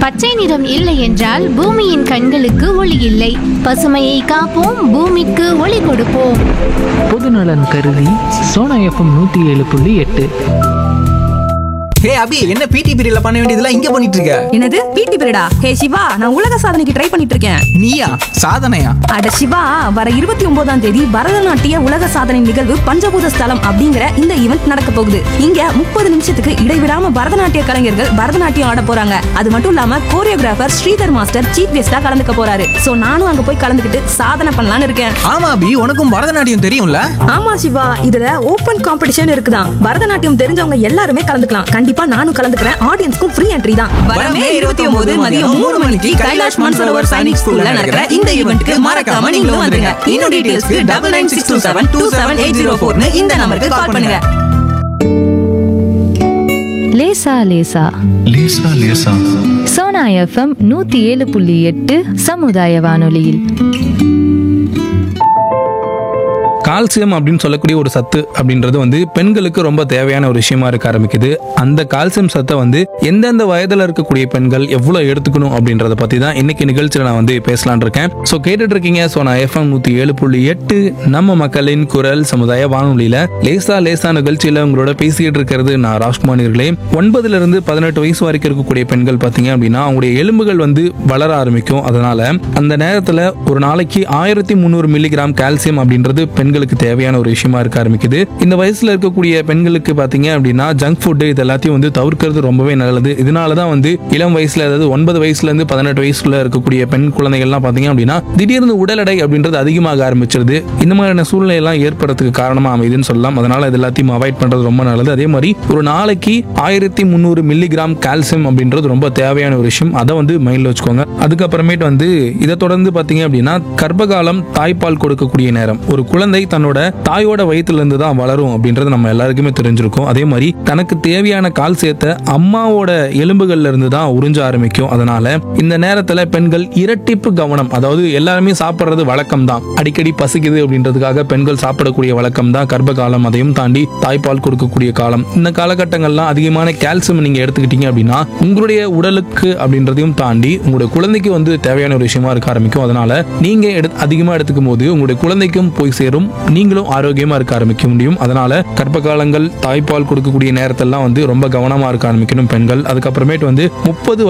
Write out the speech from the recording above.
பச்சை நிறம் இல்லை என்றால் பூமியின் கண்களுக்கு ஒளி இல்லை பசுமையை காப்போம் பூமிக்கு ஒளி கொடுப்போம் பொதுநலன் கருதி சோனா எஃப்எம் நூற்றி ஏழு புள்ளி எட்டு ஹே அபி என்ன பிடி பீரியட்ல பண்ண வேண்டியதெல்லாம் இங்க பண்ணிட்டு இருக்க என்னது பிடி பீரியடா ஹே சிவா நான் உலக சாதனைக்கு ட்ரை பண்ணிட்டு இருக்கேன் நீயா சாதனையா அட சிவா வர இருபத்தி ஒன்பதாம் தேதி பரதநாட்டிய உலக சாதனை நிகழ்வு பஞ்சபூத ஸ்தலம் அப்படிங்கிற இந்த ஈவெண்ட் நடக்க போகுது இங்க முப்பது நிமிஷத்துக்கு இடைவிடாம பரதநாட்டிய கலைஞர்கள் பரதநாட்டியம் ஆட போறாங்க அது மட்டும் இல்லாம கோரியோகிராஃபர் ஸ்ரீதர் மாஸ்டர் சீஃப் கெஸ்டா கலந்துக்க போறாரு சோ நானும் அங்க போய் கலந்துக்கிட்டு சாதனை பண்ணலாம்னு இருக்கேன் ஆமா அபி உனக்கும் பரதநாட்டியம் தெரியும்ல ஆமா சிவா இதுல ஓபன் காம்படிஷன் இருக்குதான் பரதநாட்டியம் தெரிஞ்சவங்க எல்லாருமே கலந்துக்கலாம் கண்டிப்பா நானும் கலந்துக்கிறேன் ஆடியன்ஸ்க்கும் ஃப்ரீ என்ட்ரி தான் வரமே இருபத்தி ஒன்பது மதியம் மூணு மணிக்கு கைலாஷ் மான்சரோவர் சைனிக் ஸ்கூல்ல நடக்கிற இந்த ஈவெண்ட்க்கு மறக்காம நீங்களும் வந்துருங்க இன்னும் டீடைல்ஸ்க்கு double nine six two seven two seven eight zero ஃபோர்னு இந்த நம்பருக்கு கால் பண்ணுங்க லேசா லேசா லேசா லேசா சோனா எஃப்எம் நூத்தி ஏழு புள்ளி எட்டு சமுதாய வானொலியில் கால்சியம் அப்படின்னு சொல்லக்கூடிய ஒரு சத்து அப்படின்றது வந்து பெண்களுக்கு ரொம்ப தேவையான ஒரு விஷயமா இருக்க ஆரம்பிக்குது அந்த கால்சியம் சத்தை வந்து எந்தெந்த வயதுல இருக்கக்கூடிய பெண்கள் எவ்வளவு எடுத்துக்கணும் அப்படின்றத பத்தி தான் இன்னைக்கு நிகழ்ச்சியில நான் வந்து பேசலாம்னு இருக்கேன் ஸோ கேட்டுட்டு இருக்கீங்க ஸோ நான் எஃப்எம் நூத்தி ஏழு புள்ளி எட்டு நம்ம மக்களின் குரல் சமுதாய வானொலியில லேசா லேசா நிகழ்ச்சியில உங்களோட பேசிக்கிட்டு இருக்கிறது நான் ராஜ்குமார் அவர்களே ஒன்பதுல இருந்து பதினெட்டு வயசு வரைக்கும் இருக்கக்கூடிய பெண்கள் பாத்தீங்க அப்படின்னா அவங்களுடைய எலும்புகள் வந்து வளர ஆரம்பிக்கும் அதனால அந்த நேரத்துல ஒரு நாளைக்கு ஆயிரத்தி முந்நூறு மில்லிகிராம் கால்சியம் அப்படின்றது பெண்களுக்கு தேவையான ஒரு விஷயமா இருக்க ஆரம்பிக்குது இந்த வயசுல இருக்கக்கூடிய பெண்களுக்கு பாத்தீங்க அப்படின்னா ஜங்க் ஃபுட் இது எல்லாத்தையும் வந்து தவிர்க்கிறது ரொம்பவே நல்லது இதனால தான் வந்து இளம் வயசுல அதாவது ஒன்பது வயசுல இருந்து பதினெட்டு வயசுல இருக்கக்கூடிய பெண் குழந்தைகள்லாம் பாத்தீங்க அப்படின்னா திடீர்னு உடல் எடை அப்படின்றது அதிகமாக ஆரம்பிச்சிருது இந்த மாதிரியான சூழ்நிலை எல்லாம் ஏற்படுறதுக்கு காரணமா அமைதுன்னு சொல்லலாம் அதனால இது எல்லாத்தையும் அவாய்ட் பண்றது ரொம்ப நல்லது அதே மாதிரி ஒரு நாளைக்கு ஆயிரத்தி முந்நூறு மில்லிகிராம் கால்சியம் அப்படின்றது ரொம்ப தேவையான ஒரு விஷயம் அதை வந்து மைண்ட்ல வச்சுக்கோங்க அதுக்கப்புறமேட்டு வந்து இதை தொடர்ந்து பாத்தீங்க அப்படின்னா கர்ப்பகாலம் தாய்ப்பால் கொடுக்கக்கூடிய நேரம் ஒரு குழந்தை தன்னோட தாயோட வயிற்றுல இருந்து தான் வளரும் அப்படின்றது நம்ம எல்லாருக்குமே தெரிஞ்சிருக்கும் அதே மாதிரி தனக்கு தேவையான கால்சியத்தை அம்மாவோட எலும்புகள்ல இருந்து தான் உறிஞ்ச ஆரம்பிக்கும் அதனால இந்த நேரத்துல பெண்கள் இரட்டிப்பு கவனம் அதாவது எல்லாருமே சாப்பிடுறது வழக்கம் தான் அடிக்கடி பசிக்குது அப்படின்றதுக்காக பெண்கள் சாப்பிடக்கூடிய வழக்கம் தான் கர்ப்ப காலம் அதையும் தாண்டி தாய்ப்பால் கொடுக்கக்கூடிய காலம் இந்த காலகட்டங்கள்லாம் அதிகமான கால்சியம் நீங்க எடுத்துக்கிட்டீங்க அப்படின்னா உங்களுடைய உடலுக்கு அப்படின்றதையும் தாண்டி உங்களுடைய குழந்தைக்கு வந்து தேவையான ஒரு விஷயமா இருக்க ஆரம்பிக்கும் அதனால நீங்க எடு அதிகமா எடுத்துக்கும் போது உங்களுடைய குழந்தைக்கும் போய் சேரும் நீங்களும் ஆரோக்கியமா இருக்க ஆரம்பிக்க முடியும் அதனால கர்ப்ப காலங்கள் தாய்ப்பால் கொடுக்கக்கூடிய நேரத்தெல்லாம் வந்து ரொம்ப கவனமா இருக்க ஆரம்பிக்கணும் பெண்கள் அதுக்கப்புறமேட்டு வந்து முப்பது